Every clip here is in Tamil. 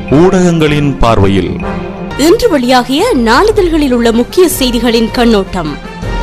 ஊடகங்களின் பார்வையில் இன்று வெளியாகிய நாளிதழ்களில் உள்ள முக்கிய செய்திகளின் கண்ணோட்டம்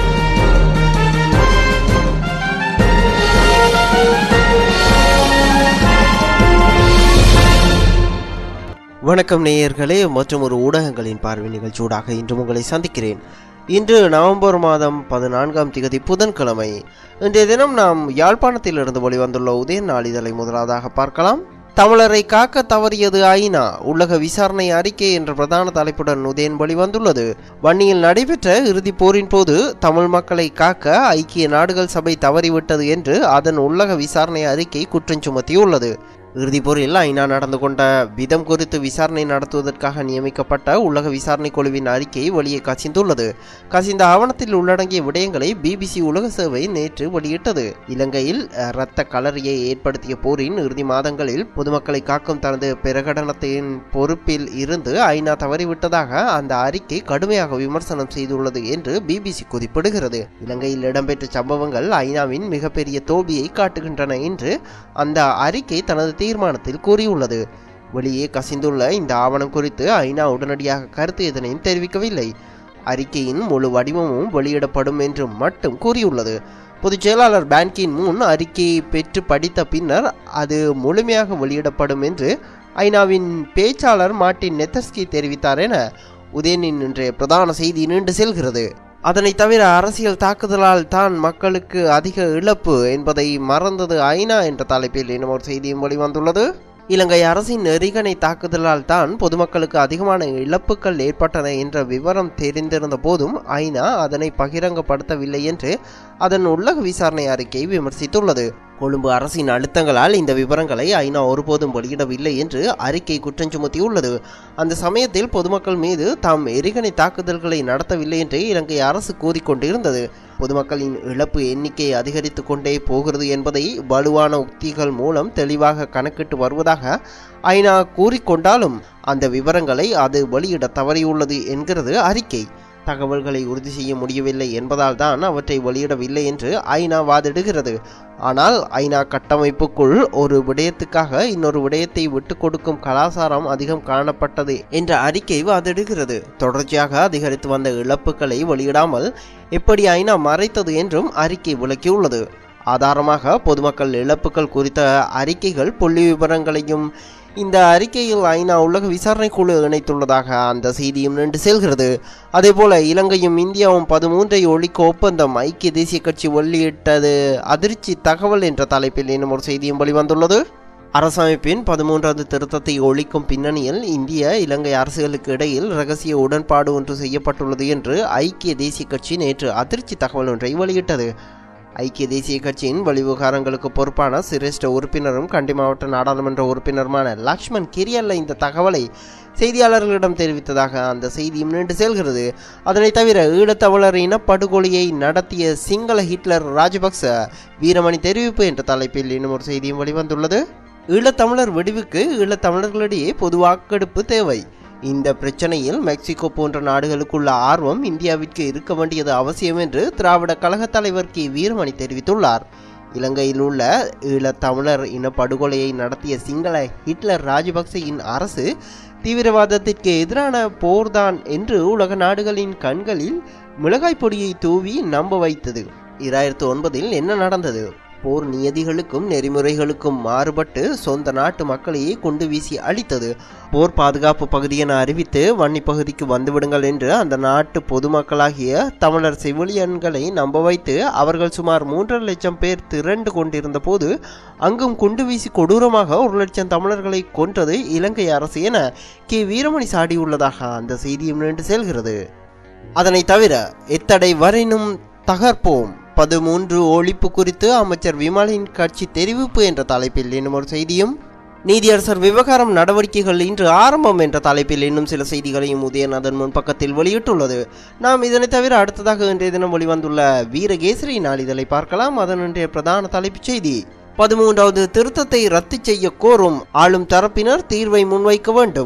வணக்கம் நேயர்களே மற்றும் ஒரு ஊடகங்களின் பார்வை நிகழ்ச்சியூடாக இன்று உங்களை சந்திக்கிறேன் இன்று நவம்பர் மாதம் பதினான்காம் திகதி புதன்கிழமை இன்றைய தினம் நாம் யாழ்ப்பாணத்திலிருந்து வெளிவந்துள்ள உதய நாளிதழை முதலாவதாக பார்க்கலாம் தமிழரை காக்க தவறியது ஐநா உலக விசாரணை அறிக்கை என்ற பிரதான தலைப்புடன் உதயன் வெளிவந்துள்ளது வன்னியில் நடைபெற்ற இறுதிப் போரின் போது தமிழ் மக்களை காக்க ஐக்கிய நாடுகள் சபை தவறிவிட்டது என்று அதன் உலக விசாரணை அறிக்கை குற்றம் சுமத்தியுள்ளது இறுதிப் போரில் ஐநா நடந்து கொண்ட விதம் குறித்து விசாரணை நடத்துவதற்காக நியமிக்கப்பட்ட உலக விசாரணை குழுவின் அறிக்கை வெளியே கசிந்துள்ளது கசிந்த ஆவணத்தில் உள்ளடங்கிய விடயங்களை பிபிசி உலக சேவை நேற்று வெளியிட்டது இலங்கையில் இரத்த களரியை ஏற்படுத்திய போரின் இறுதி மாதங்களில் பொதுமக்களை காக்கும் தனது பிரகடனத்தின் பொறுப்பில் இருந்து ஐநா தவறிவிட்டதாக அந்த அறிக்கை கடுமையாக விமர்சனம் செய்துள்ளது என்று பிபிசி குறிப்பிடுகிறது இலங்கையில் இடம்பெற்ற சம்பவங்கள் ஐநாவின் மிகப்பெரிய தோல்வியை காட்டுகின்றன என்று அந்த அறிக்கை தனது தீர்மானத்தில் கூறியுள்ளது வெளியே கசிந்துள்ள இந்த ஆவணம் குறித்து ஐநா உடனடியாக கருத்து எதனையும் தெரிவிக்கவில்லை அறிக்கையின் முழு வடிவமும் வெளியிடப்படும் என்று மட்டும் கூறியுள்ளது பொதுச் செயலாளர் பேன்கின் முன் அறிக்கையை பெற்று படித்த பின்னர் அது முழுமையாக வெளியிடப்படும் என்று ஐநாவின் பேச்சாளர் மார்ட்டின் நெத்தஸ்கி தெரிவித்தார் என உதயனின் இன்றைய பிரதான செய்தி நீண்டு செல்கிறது அதனை தவிர அரசியல் தாக்குதலால் தான் மக்களுக்கு அதிக இழப்பு என்பதை மறந்தது ஐநா என்ற தலைப்பில் இன்னும் ஒரு செய்தியும் வெளிவந்துள்ளது இலங்கை அரசின் எரிகணை தாக்குதலால் தான் பொதுமக்களுக்கு அதிகமான இழப்புகள் ஏற்பட்டன என்ற விவரம் தெரிந்திருந்த போதும் ஐநா அதனை பகிரங்கப்படுத்தவில்லை என்று அதன் உள்ளக விசாரணை அறிக்கை விமர்சித்துள்ளது கொழும்பு அரசின் அழுத்தங்களால் இந்த விவரங்களை ஐநா ஒருபோதும் வெளியிடவில்லை என்று அறிக்கை குற்றம் சுமத்தியுள்ளது அந்த சமயத்தில் பொதுமக்கள் மீது தாம் எரிகணை தாக்குதல்களை நடத்தவில்லை என்று இலங்கை அரசு கூறிக்கொண்டிருந்தது பொதுமக்களின் இழப்பு எண்ணிக்கை அதிகரித்து கொண்டே போகிறது என்பதை வலுவான உக்திகள் மூலம் தெளிவாக கணக்கிட்டு வருவதாக ஐநா கூறிக்கொண்டாலும் அந்த விவரங்களை அது வெளியிட தவறியுள்ளது என்கிறது அறிக்கை தகவல்களை உறுதி செய்ய முடியவில்லை என்பதால் தான் அவற்றை வெளியிடவில்லை என்று ஐநா வாதிடுகிறது ஆனால் ஐநா கட்டமைப்புக்குள் ஒரு விடயத்துக்காக இன்னொரு விடயத்தை விட்டு கொடுக்கும் கலாச்சாரம் அதிகம் காணப்பட்டது என்ற அறிக்கை வாதிடுகிறது தொடர்ச்சியாக அதிகரித்து வந்த இழப்புகளை வெளியிடாமல் எப்படி ஐநா மறைத்தது என்றும் அறிக்கை விளக்கியுள்ளது ஆதாரமாக பொதுமக்கள் இழப்புகள் குறித்த அறிக்கைகள் புள்ளி விவரங்களையும் இந்த அறிக்கையில் ஐநா உலக விசாரணை குழு இணைத்துள்ளதாக அந்த செய்தியும் நின்று செல்கிறது அதேபோல இலங்கையும் இந்தியாவும் பதிமூன்றை ஒழிக்க ஒப்பந்தம் ஐக்கிய தேசிய கட்சி வெளியிட்டது அதிர்ச்சி தகவல் என்ற தலைப்பில் இன்னும் ஒரு செய்தியும் வெளிவந்துள்ளது அரசமைப்பின் பதிமூன்றாவது திருத்தத்தை ஒழிக்கும் பின்னணியில் இந்திய இலங்கை அரசுகளுக்கு இடையில் ரகசிய உடன்பாடு ஒன்று செய்யப்பட்டுள்ளது என்று ஐக்கிய தேசிய கட்சி நேற்று அதிர்ச்சி தகவல் ஒன்றை வெளியிட்டது ஐக்கிய தேசிய கட்சியின் வெளிவிவகாரங்களுக்கு பொறுப்பான சிரேஷ்ட உறுப்பினரும் கண்டி மாவட்ட நாடாளுமன்ற உறுப்பினருமான லக்ஷ்மண் கிரியல்ல இந்த தகவலை செய்தியாளர்களிடம் தெரிவித்ததாக அந்த செய்தியும் நீண்டு செல்கிறது அதனைத் தவிர ஈழத்தமிழர் இனப்படுகொலையை நடத்திய சிங்கள ஹிட்லர் ராஜபக்ச வீரமணி தெரிவிப்பு என்ற தலைப்பில் இன்னும் ஒரு செய்தியும் வெளிவந்துள்ளது ஈழத்தமிழர் வெடிவுக்கு ஈழத்தமிழர்களிடையே பொது வாக்கெடுப்பு தேவை இந்த பிரச்சனையில் மெக்சிகோ போன்ற நாடுகளுக்குள்ள ஆர்வம் இந்தியாவிற்கு இருக்க வேண்டியது அவசியம் என்று திராவிட கழக தலைவர் கே வீரமணி தெரிவித்துள்ளார் இலங்கையில் உள்ள ஈழத்தமிழர் இனப்படுகொலையை நடத்திய சிங்கள ஹிட்லர் ராஜபக்சேயின் அரசு தீவிரவாதத்திற்கு எதிரான போர்தான் என்று உலக நாடுகளின் கண்களில் மிளகாய் பொடியை தூவி நம்ப வைத்தது இராயிரத்து ஒன்பதில் என்ன நடந்தது போர் நியதிகளுக்கும் நெறிமுறைகளுக்கும் மாறுபட்டு சொந்த நாட்டு மக்களையே கொண்டு வீசி அழித்தது போர் பாதுகாப்பு பகுதி என அறிவித்து வன்னி பகுதிக்கு வந்துவிடுங்கள் என்று அந்த நாட்டு பொதுமக்களாகிய தமிழர் செவிலியன்களை நம்ப வைத்து அவர்கள் சுமார் மூன்றரை லட்சம் பேர் திரண்டு கொண்டிருந்த போது அங்கும் குண்டு வீசி கொடூரமாக ஒரு லட்சம் தமிழர்களை கொன்றது இலங்கை அரசு என கே வீரமணி சாடியுள்ளதாக அந்த செய்தியும் நின்று செல்கிறது அதனை தவிர எத்தடை வரைனும் தகர்ப்போம் பதிமூன்று ஒழிப்பு குறித்து அமைச்சர் விமலின் கட்சி தெரிவிப்பு என்ற தலைப்பில் இன்னும் ஒரு செய்தியும் நீதியரசர் விவகாரம் நடவடிக்கைகள் இன்று ஆரம்பம் என்ற தலைப்பில் இன்னும் சில செய்திகளையும் உதயன் அதன் முன்பக்கத்தில் வெளியிட்டுள்ளது நாம் இதனை தவிர அடுத்ததாக இன்றைய தினம் வெளிவந்துள்ள வீரகேசரி நாளிதழை பார்க்கலாம் அதன் இன்றைய பிரதான தலைப்புச் செய்தி பதிமூன்றாவது திருத்தத்தை ரத்து செய்ய கோரும் ஆளும் தரப்பினர் தீர்வை முன்வைக்க வேண்டும்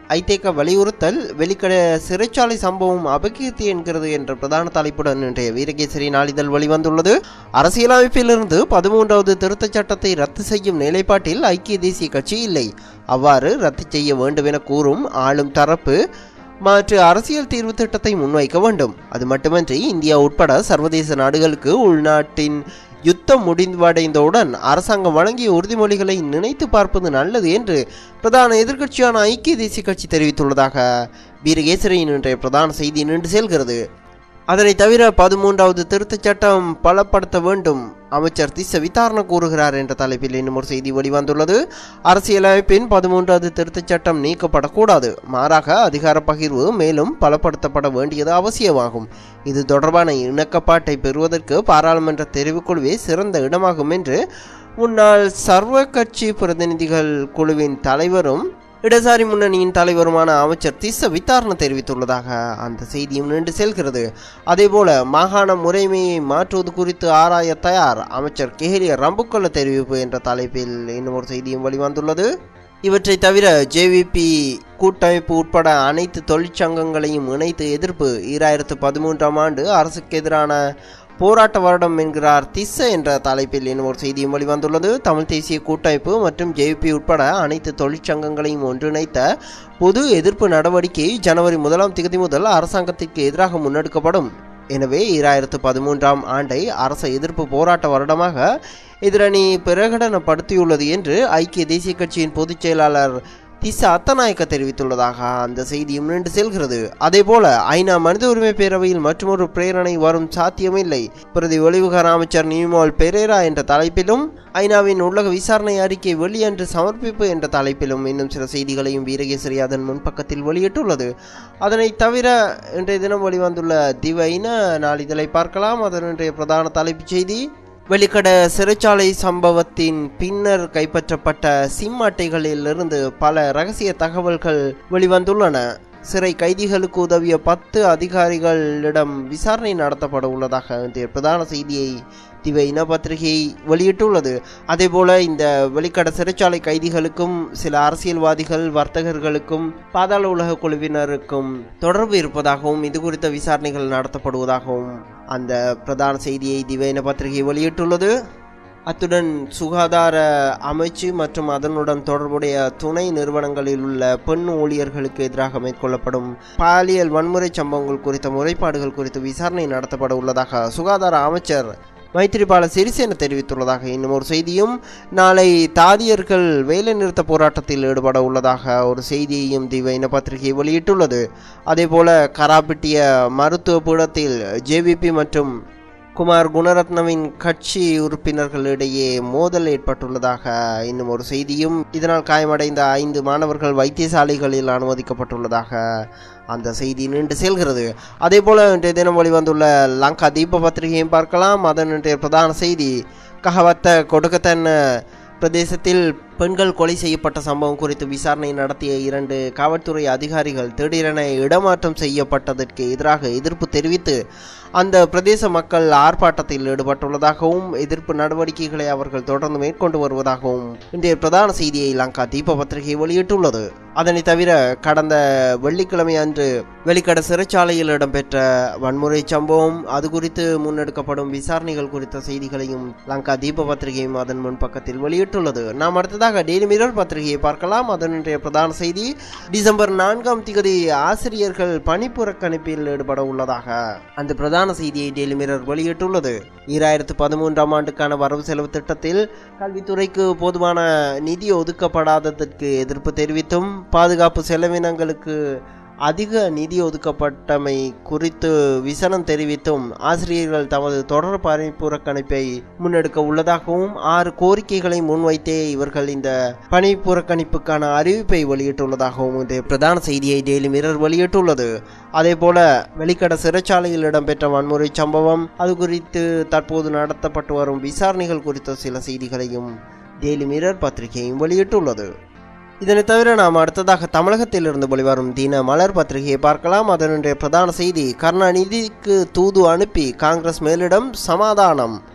ஐதேக வலியுறுத்தல் வெளிக்கட சிறைச்சாலை சம்பவம் அபகீர்த்தி என்கிறது என்ற பிரதான தலைப்புடன் இன்றைய வீரகேசரி நாளிதழ் வெளிவந்துள்ளது அரசியலமைப்பிலிருந்து பதிமூன்றாவது திருத்தச் சட்டத்தை ரத்து செய்யும் நிலைப்பாட்டில் ஐக்கிய தேசிய கட்சி இல்லை அவ்வாறு ரத்து செய்ய வேண்டும் என கூறும் ஆளும் தரப்பு மாற்று அரசியல் தீர்வு திட்டத்தை முன்வைக்க வேண்டும் அது மட்டுமின்றி இந்தியா உட்பட சர்வதேச நாடுகளுக்கு உள்நாட்டின் யுத்தம் முடிவடைந்தவுடன் அரசாங்கம் வழங்கிய உறுதிமொழிகளை நினைத்து பார்ப்பது நல்லது என்று பிரதான எதிர்க்கட்சியான ஐக்கிய தேசிய கட்சி தெரிவித்துள்ளதாக வீரகேசரியின் இன்றைய பிரதான செய்தி நின்று செல்கிறது அதனை தவிர பதிமூன்றாவது திருத்தச் சட்டம் பலப்படுத்த வேண்டும் அமைச்சர் திச வித்தாரண கூறுகிறார் என்ற தலைப்பில் இன்னும் ஒரு செய்தி வெளிவந்துள்ளது அரசியலமைப்பின் பதிமூன்றாவது திருத்தச் சட்டம் நீக்கப்படக்கூடாது மாறாக அதிகார பகிர்வு மேலும் பலப்படுத்தப்பட வேண்டியது அவசியமாகும் இது தொடர்பான இணக்கப்பாட்டை பெறுவதற்கு பாராளுமன்ற தெரிவுக்குழுவே சிறந்த இடமாகும் என்று முன்னாள் சர்வ கட்சி பிரதிநிதிகள் குழுவின் தலைவரும் இடசாரி முன்னணியின் தலைவருமான அமைச்சர் திஸ்ஸ வித்தாரண தெரிவித்துள்ளதாக அந்த செய்தியும் நின்று செல்கிறது அதேபோல மாகாண முறைமையை மாற்றுவது குறித்து ஆராய தயார் அமைச்சர் கெஹலிய ரம்புக்கொள்ள தெரிவிப்பு என்ற தலைப்பில் இன்னும் ஒரு செய்தியும் வெளிவந்துள்ளது இவற்றை தவிர ஜேவிபி கூட்டமைப்பு உட்பட அனைத்து தொழிற்சங்கங்களையும் இணைத்து எதிர்ப்பு ஈராயிரத்து பதிமூன்றாம் ஆண்டு அரசுக்கு எதிரான போராட்ட வருடம் என்கிறார் திஸ்ஸ என்ற தலைப்பில் இன்னும் ஒரு செய்தியும் வெளிவந்துள்ளது தமிழ் தேசிய கூட்டமைப்பு மற்றும் ஜேபி உட்பட அனைத்து தொழிற்சங்கங்களையும் ஒன்றிணைத்த பொது எதிர்ப்பு நடவடிக்கை ஜனவரி முதலாம் தேதி முதல் அரசாங்கத்திற்கு எதிராக முன்னெடுக்கப்படும் எனவே ஈராயிரத்து பதிமூன்றாம் ஆண்டை அரச எதிர்ப்பு போராட்ட வருடமாக எதிரணி பிரகடனப்படுத்தியுள்ளது என்று ஐக்கிய தேசிய கட்சியின் பொதுச் செயலாளர் திச அத்தநாயக்க தெரிவித்துள்ளதாக அந்த செய்தியும் நின்று செல்கிறது அதேபோல ஐநா மனித உரிமை பேரவையில் மற்றொரு பிரேரணை வரும் சாத்தியமில்லை பிரதி ஒளிவுகார அமைச்சர் நியூமால் பெரேரா என்ற தலைப்பிலும் ஐநாவின் உள்ளக விசாரணை அறிக்கை வெளியன்று சமர்ப்பிப்பு என்ற தலைப்பிலும் இன்னும் சில செய்திகளையும் வீரகேசரி அதன் முன்பக்கத்தில் வெளியிட்டுள்ளது அதனை தவிர இன்றைய தினம் வெளிவந்துள்ள திவைன நாளிதழை பார்க்கலாம் அதன் இன்றைய பிரதான தலைப்புச் செய்தி வெளிக்கட சிறைச்சாலை சம்பவத்தின் பின்னர் கைப்பற்றப்பட்ட சிம் அட்டைகளிலிருந்து பல ரகசிய தகவல்கள் வெளிவந்துள்ளன சிறை கைதிகளுக்கு உதவிய பத்து அதிகாரிகளிடம் விசாரணை நடத்தப்பட உள்ளதாக இன்றைய பிரதான செய்தியை திவை இன பத்திரிகை வெளியிட்டுள்ளது அதேபோல இந்த வெளிக்கட சிறைச்சாலை கைதிகளுக்கும் சில அரசியல்வாதிகள் வர்த்தகர்களுக்கும் பாதாள உலக குழுவினருக்கும் தொடர்பு இருப்பதாகவும் இது குறித்த விசாரணைகள் நடத்தப்படுவதாகவும் அந்த பிரதான செய்தியை திவைன பத்திரிகை வெளியிட்டுள்ளது அத்துடன் சுகாதார அமைச்சு மற்றும் அதனுடன் தொடர்புடைய துணை நிறுவனங்களில் உள்ள பெண் ஊழியர்களுக்கு எதிராக மேற்கொள்ளப்படும் பாலியல் வன்முறை சம்பவங்கள் குறித்த முறைப்பாடுகள் குறித்து விசாரணை நடத்தப்பட உள்ளதாக சுகாதார அமைச்சர் மைத்திரிபால சிறிசேன தெரிவித்துள்ளதாக இன்னும் ஒரு செய்தியும் நாளை தாதியர்கள் வேலைநிறுத்த போராட்டத்தில் ஈடுபட உள்ளதாக ஒரு செய்தியையும் திவைன பத்திரிகை வெளியிட்டுள்ளது அதேபோல கராபிட்டிய மருத்துவ பீடத்தில் ஜேவிபி மற்றும் குமார் குணரத்னவின் கட்சி உறுப்பினர்களிடையே மோதல் ஏற்பட்டுள்ளதாக இன்னும் ஒரு செய்தியும் இதனால் காயமடைந்த ஐந்து மாணவர்கள் வைத்தியசாலைகளில் அனுமதிக்கப்பட்டுள்ளதாக அந்த செய்தி நின்று செல்கிறது அதே போல இன்றைய தினம் வெளிவந்துள்ள லங்கா தீப பத்திரிகையும் பார்க்கலாம் அதன் இன்றைய பிரதான செய்தி கஹவத்த கொடுக்கத்தன் பிரதேசத்தில் பெண்கள் கொலை செய்யப்பட்ட சம்பவம் குறித்து விசாரணை நடத்திய இரண்டு காவல்துறை அதிகாரிகள் திடீரென இடமாற்றம் செய்யப்பட்டதற்கு எதிராக எதிர்ப்பு தெரிவித்து அந்த பிரதேச மக்கள் ஆர்ப்பாட்டத்தில் ஈடுபட்டுள்ளதாகவும் எதிர்ப்பு நடவடிக்கைகளை அவர்கள் தொடர்ந்து மேற்கொண்டு வருவதாகவும் இன்றைய பிரதான செய்தியை லங்கா தீப பத்திரிகை வெளியிட்டுள்ளது அதனை தவிர கடந்த வெள்ளிக்கிழமை அன்று வெளிக்கட சிறைச்சாலையில் இடம்பெற்ற வன்முறை சம்பவம் அது குறித்து முன்னெடுக்கப்படும் விசாரணைகள் குறித்த செய்திகளையும் லங்கா தீப பத்திரிகையும் அதன் முன்பக்கத்தில் வெளியிட்டுள்ளது நாம் அடுத்ததாக டெய்லி மிரர் பத்திரிகையை பார்க்கலாம் அதன் இன்றைய பிரதான செய்தி டிசம்பர் நான்காம் திகதி ஆசிரியர்கள் பணிப்புறக்கணிப்பில் ஈடுபட உள்ளதாக அந்த பிரதான செய்தியை டெய்லி மிரர் வெளியிட்டுள்ளது ஈராயிரத்து பதிமூன்றாம் ஆண்டுக்கான வரவு செலவு திட்டத்தில் கல்வித்துறைக்கு போதுமான நிதி ஒதுக்கப்படாததற்கு எதிர்ப்பு தெரிவித்தும் பாதுகாப்பு செலவினங்களுக்கு அதிக நிதி ஒதுக்கப்பட்டமை குறித்து விசனம் தெரிவித்தும் ஆசிரியர்கள் தமது தொடர் பணிப்புறக்கணிப்பை முன்னெடுக்க உள்ளதாகவும் ஆறு கோரிக்கைகளை முன்வைத்தே இவர்கள் இந்த பணிப்புறக்கணிப்புக்கான அறிவிப்பை வெளியிட்டுள்ளதாகவும் இந்த பிரதான செய்தியை டெய்லி மிரர் வெளியிட்டுள்ளது அதேபோல வெளிக்கட சிறைச்சாலையில் இடம்பெற்ற வன்முறை சம்பவம் அது குறித்து தற்போது நடத்தப்பட்டு வரும் விசாரணைகள் குறித்த சில செய்திகளையும் டெய்லி மிரர் பத்திரிகையும் வெளியிட்டுள்ளது இதனை தவிர நாம் அடுத்ததாக தமிழகத்தில் இருந்து வெளிவரும் தின மலர் பத்திரிகையை பார்க்கலாம் அதனுடைய பிரதான செய்தி கருணாநிதிக்கு தூது அனுப்பி காங்கிரஸ் மேலிடம் சமாதானம்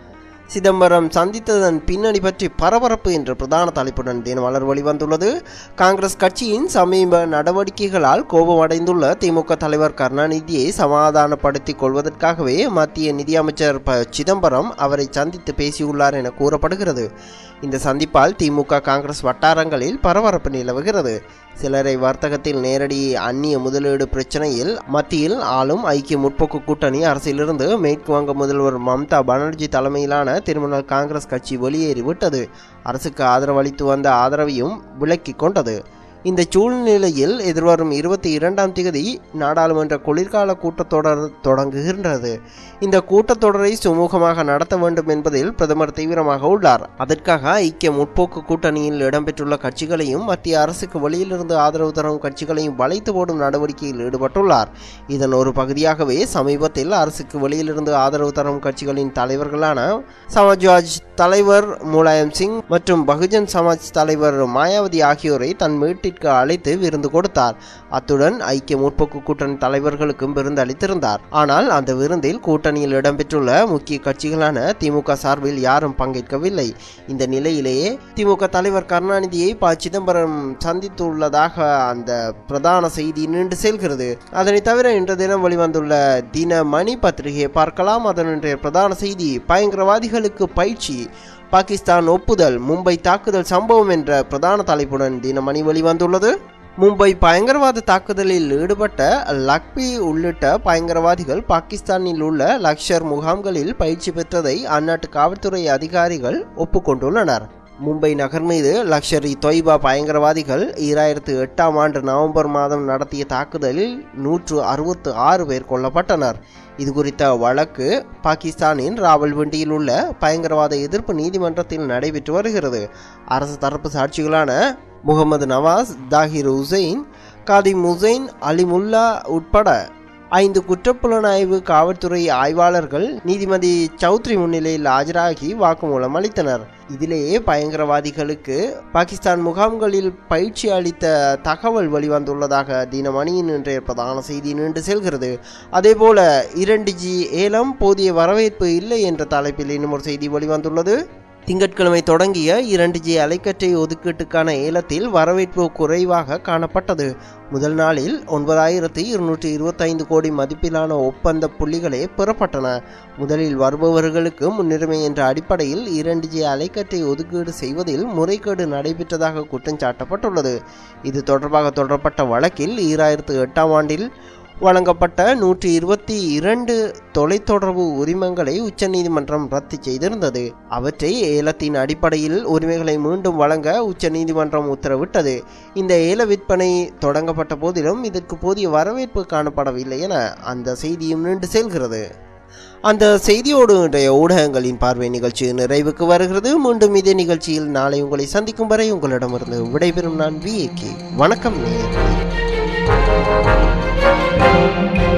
சிதம்பரம் சந்தித்ததன் பின்னணி பற்றி பரபரப்பு என்ற பிரதான தலைப்புடன் தினமலர் வெளிவந்துள்ளது காங்கிரஸ் கட்சியின் சமீப நடவடிக்கைகளால் கோபமடைந்துள்ள திமுக தலைவர் கருணாநிதியை சமாதானப்படுத்திக் கொள்வதற்காகவே மத்திய நிதியமைச்சர் ப சிதம்பரம் அவரை சந்தித்து பேசியுள்ளார் என கூறப்படுகிறது இந்த சந்திப்பால் திமுக காங்கிரஸ் வட்டாரங்களில் பரபரப்பு நிலவுகிறது சிலரை வர்த்தகத்தில் நேரடி அந்நிய முதலீடு பிரச்சனையில் மத்தியில் ஆளும் ஐக்கிய முற்போக்கு கூட்டணி அரசிலிருந்து மேற்கு வங்க முதல்வர் மம்தா பானர்ஜி தலைமையிலான திரிணாமுல் காங்கிரஸ் கட்சி வெளியேறிவிட்டது அரசுக்கு ஆதரவளித்து வந்த ஆதரவையும் விலக்கிக் கொண்டது இந்த சூழ்நிலையில் எதிர்வரும் இருபத்தி இரண்டாம் தேதி நாடாளுமன்ற குளிர்கால கூட்டத்தொடர் தொடங்குகின்றது இந்த கூட்டத்தொடரை சுமூகமாக நடத்த வேண்டும் என்பதில் பிரதமர் தீவிரமாக உள்ளார் அதற்காக ஐக்கிய முற்போக்கு கூட்டணியில் இடம்பெற்றுள்ள கட்சிகளையும் மத்திய அரசுக்கு வெளியிலிருந்து ஆதரவு தரும் கட்சிகளையும் வளைத்து போடும் நடவடிக்கையில் ஈடுபட்டுள்ளார் இதன் ஒரு பகுதியாகவே சமீபத்தில் அரசுக்கு வெளியிலிருந்து ஆதரவு தரும் கட்சிகளின் தலைவர்களான சமாஜ்வாஜ் தலைவர் முலாயம் சிங் மற்றும் பகுஜன் சமாஜ் தலைவர் மாயாவதி ஆகியோரை தன் வீட்டிற்கு அழைத்து விருந்து கொடுத்தார் அத்துடன் ஐக்கிய முற்போக்கு கூட்டணி தலைவர்களுக்கும் விருந்து அளித்திருந்தார் ஆனால் அந்த விருந்தில் கூட்டணியில் இடம்பெற்றுள்ள முக்கிய கட்சிகளான திமுக சார்பில் யாரும் பங்கேற்கவில்லை இந்த நிலையிலேயே திமுக தலைவர் கருணாநிதியை ப சிதம்பரம் சந்தித்துள்ளதாக அந்த பிரதான செய்தி நீண்டு செல்கிறது அதனை தவிர இன்று தினம் வெளிவந்துள்ள தினமணி பத்திரிகையை பார்க்கலாம் அதனுடைய பிரதான செய்தி பயங்கரவாதிகளுக்கு பயிற்சி பாகிஸ்தான் ஒப்புதல் மும்பை தாக்குதல் சம்பவம் என்ற பிரதான தலைப்புடன் தினமணி வெளிவந்துள்ளது மும்பை பயங்கரவாத தாக்குதலில் ஈடுபட்ட லக்பி உள்ளிட்ட பயங்கரவாதிகள் பாகிஸ்தானில் உள்ள லக்ஷர் முகாம்களில் பயிற்சி பெற்றதை அந்நாட்டு காவல்துறை அதிகாரிகள் ஒப்புக்கொண்டுள்ளனர் மும்பை நகர் மீது லக்ஷர் இ தொய்பா பயங்கரவாதிகள் ஈராயிரத்து எட்டாம் ஆண்டு நவம்பர் மாதம் நடத்திய தாக்குதலில் நூற்று அறுபத்து ஆறு பேர் கொல்லப்பட்டனர் இது குறித்த வழக்கு பாகிஸ்தானின் ராவல்பிண்டியில் உள்ள பயங்கரவாத எதிர்ப்பு நீதிமன்றத்தில் நடைபெற்று வருகிறது அரசு தரப்பு சாட்சிகளான முகமது நவாஸ் தாகிர் ஹுசைன் காதிம் ஹுசைன் அலிமுல்லா உட்பட ஐந்து குற்றப்புலனாய்வு காவல்துறை ஆய்வாளர்கள் நீதிமதி சௌத்ரி முன்னிலையில் ஆஜராகி வாக்குமூலம் அளித்தனர் இதிலேயே பயங்கரவாதிகளுக்கு பாகிஸ்தான் முகாம்களில் பயிற்சி அளித்த தகவல் வெளிவந்துள்ளதாக தினமணியின் இன்றைய பிரதான செய்தி நீண்டு செல்கிறது அதேபோல இரண்டு ஜி ஏலம் போதிய வரவேற்பு இல்லை என்ற தலைப்பில் இன்னும் ஒரு செய்தி வெளிவந்துள்ளது திங்கட்கிழமை தொடங்கிய இரண்டு ஜி அலைக்கற்றை ஒதுக்கீட்டுக்கான ஏலத்தில் வரவேற்பு குறைவாக காணப்பட்டது முதல் நாளில் ஒன்பதாயிரத்தி இருநூற்றி இருபத்தைந்து கோடி மதிப்பிலான ஒப்பந்த புள்ளிகளே பெறப்பட்டன முதலில் வருபவர்களுக்கு முன்னுரிமை என்ற அடிப்படையில் இரண்டு ஜி அலைக்கற்றை ஒதுக்கீடு செய்வதில் முறைகேடு நடைபெற்றதாக குற்றம் சாட்டப்பட்டுள்ளது இது தொடர்பாக தொடரப்பட்ட வழக்கில் ஈராயிரத்து எட்டாம் ஆண்டில் வழங்கப்பட்ட நூற்றி இருபத்தி இரண்டு தொலைத்தொடர்பு உரிமங்களை உச்சநீதிமன்றம் ரத்து செய்திருந்தது அவற்றை ஏலத்தின் அடிப்படையில் உரிமைகளை மீண்டும் வழங்க உச்சநீதிமன்றம் உத்தரவிட்டது இந்த ஏல விற்பனை தொடங்கப்பட்ட போதிலும் இதற்கு போதிய வரவேற்பு காணப்படவில்லை என அந்த செய்தியும் நீண்டு செல்கிறது அந்த செய்தியோடு இன்றைய ஊடகங்களின் பார்வை நிகழ்ச்சி நிறைவுக்கு வருகிறது மீண்டும் இதே நிகழ்ச்சியில் நாளை உங்களை சந்திக்கும் வரை உங்களிடமிருந்து விடைபெறும் நான் வி வணக்கம் நேயர்களே